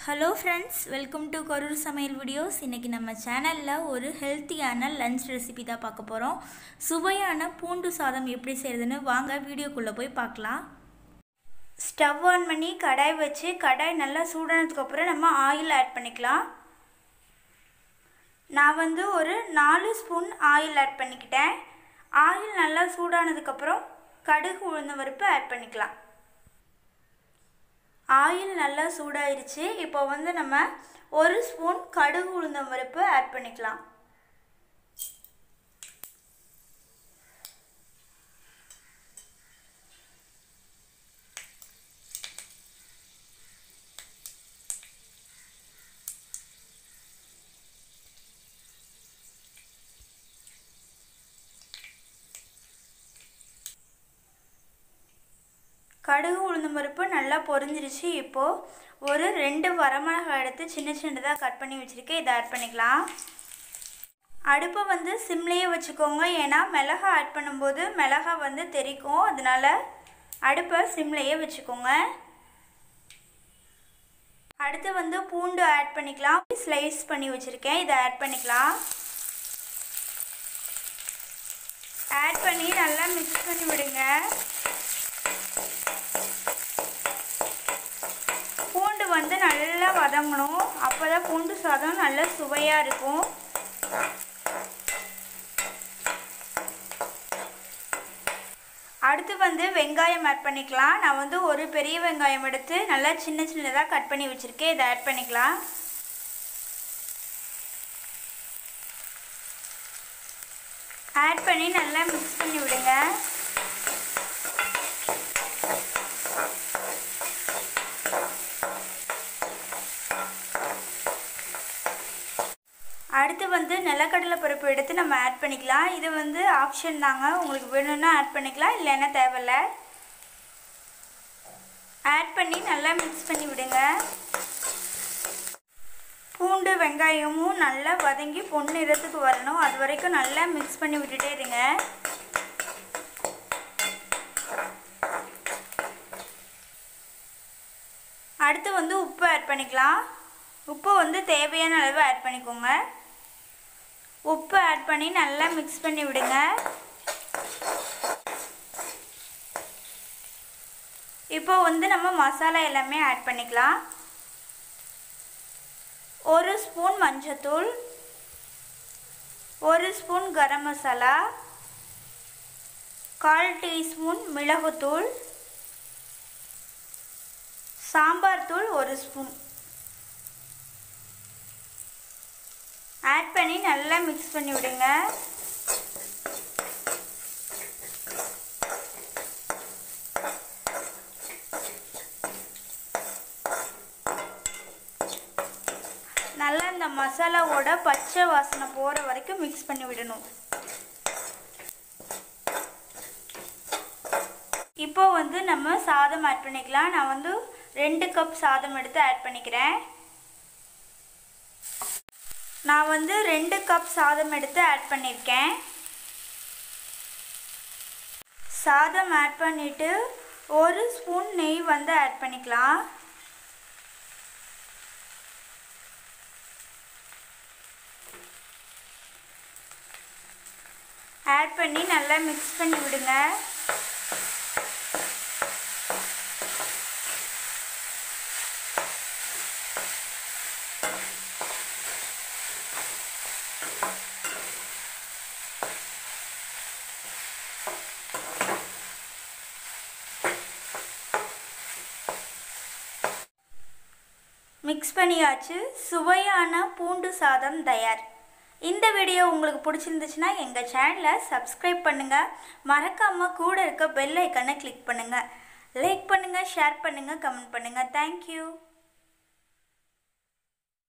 hello friends welcome to Karur சமையல் videos இன்றைக்கி நம்ம சேனலில் ஒரு ஹெல்த்தியான லஞ்ச் ரெசிபி தான் பார்க்க போகிறோம் சுவையான பூண்டு சாதம் எப்படி செய்கிறதுன்னு வாங்க வீடியோக்குள்ளே போய் பார்க்கலாம் ஸ்டவ் ஆன் பண்ணி கடாய் வச்சு கடாய் நல்லா சூடானதுக்கப்புறம் நம்ம ஆயில் ஆட் பண்ணிக்கலாம் நான் வந்து ஒரு நாலு ஸ்பூன் ஆயில் ஆட் பண்ணிக்கிட்டேன் ஆயில் நல்லா சூடானதுக்கப்புறம் கடுகு உளுந்த பருப்பு ஆட் பண்ணிக்கலாம் ஆயில் நல்லா சூடாயிருச்சு இப்போ வந்து நம்ம ஒரு ஸ்பூன் கடுகு உளுந்தம் பருப்பு ஆட் பண்ணிக்கலாம் கடுகு உளுந்தம் பருப்பு நல்லா பொரிஞ்சிருச்சு இப்போது ஒரு ரெண்டு வரமிளகாய் எடுத்து சின்ன சின்னதாக கட் பண்ணி வச்சுருக்கேன் இதை ஆட் பண்ணிக்கலாம் அடுப்பை வந்து சிம்லேயே வச்சுக்கோங்க ஏன்னா மிளகா ஆட் பண்ணும்போது மிளகா வந்து தெரிக்கும் அதனால அடுப்பை சிம்லேயே வச்சுக்கோங்க அடுத்து வந்து பூண்டு ஆட் பண்ணிக்கலாம் ஸ்லைஸ் பண்ணி வச்சுருக்கேன் இதை ஆட் பண்ணிக்கலாம் ஆட் பண்ணி நல்லா மிக்ஸ் பண்ணி விடுங்க பூண்டு வந்து நல்லா வதங்கணும் அப்போ தான் பூண்டு சாதம் நல்ல சுவையாக இருக்கும் அடுத்து வந்து வெங்காயம் ஆட் பண்ணிக்கலாம் நான் வந்து ஒரு பெரிய வெங்காயம் எடுத்து நல்லா சின்ன சின்னதாக கட் பண்ணி வச்சுருக்கேன் இதை ஆட் பண்ணிக்கலாம் ஆட் பண்ணி நல்லா மிக்ஸ் பண்ணி விடுங்க அடுத்து வந்து நிலக்கடலை பருப்பு எடுத்து நம்ம ஆட் பண்ணிக்கலாம் இது வந்து ஆப்ஷன் தாங்க உங்களுக்கு வேணும்னா ஆட் பண்ணிக்கலாம் இல்லைன்னா தேவையில்ல ஆட் பண்ணி நல்லா மிக்ஸ் பண்ணி விடுங்க பூண்டு வெங்காயமும் நல்லா வதங்கி பொன்னிறத்துக்கு வரணும் அது வரைக்கும் நல்லா மிக்ஸ் பண்ணி விட்டுட்டே இருங்க அடுத்து வந்து உப்பு ஆட் பண்ணிக்கலாம் உப்பு வந்து தேவையான அளவு ஆட் பண்ணிக்கோங்க உப்பு ஆட் பண்ணி நல்லா மிக்ஸ் பண்ணி விடுங்க இப்போ வந்து நம்ம மசாலா எல்லாமே ஆட் பண்ணிக்கலாம் ஒரு ஸ்பூன் மஞ்சத்தூள் ஒரு ஸ்பூன் கரம் மசாலா கால் டீஸ்பூன் மிளகுத்தூள் சாம்பார் தூள் ஒரு ஸ்பூன் ஆட் பண்ணி நல்லா மிக்ஸ் பண்ணி விடுங்க நல்லா இந்த மசாலாவோட பச்சை வாசனை போகிற வரைக்கும் மிக்ஸ் பண்ணி விடணும் இப்போ வந்து நம்ம சாதம் ஆட் பண்ணிக்கலாம் நான் வந்து ரெண்டு கப் சாதம் எடுத்து ஆட் பண்ணிக்கிறேன் நான் வந்து ரெண்டு கப் சாதம் எடுத்து ஆட் பண்ணியிருக்கேன் சாதம் ஆட் பண்ணிவிட்டு ஒரு ஸ்பூன் நெய் வந்து ஆட் பண்ணிக்கலாம் ஆட் பண்ணி நல்லா மிக்ஸ் பண்ணி விடுங்க மிக்ஸ் பண்ணியாச்சு சுவையான பூண்டு சாதம் தயார் இந்த வீடியோ உங்களுக்கு பிடிச்சிருந்துச்சுன்னா எங்கள் சேனலை சப்ஸ்கிரைப் பண்ணுங்கள் மறக்காமல் கூட இருக்க பெல் ஐக்கனை கிளிக் பண்ணுங்கள் லைக் பண்ணுங்கள் ஷேர் பண்ணுங்கள் கமெண்ட் பண்ணுங்கள் தேங்க்யூ